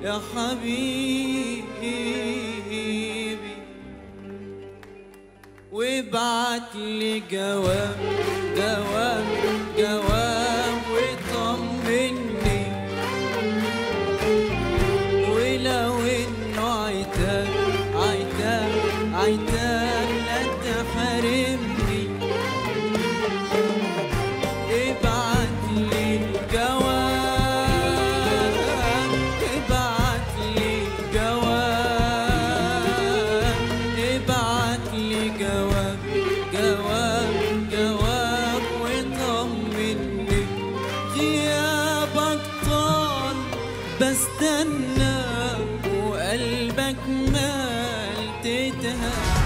يا حبيبي وابعت لي جواب جواب جواب وطمني ولو انه عتاب عتاب عتاب لا تحرمني ابعت لي جواب ابعت لي جواب ابعت لي جواب جواب جواب وطمني غيابك طال بستنى وقلبك مال تتهاب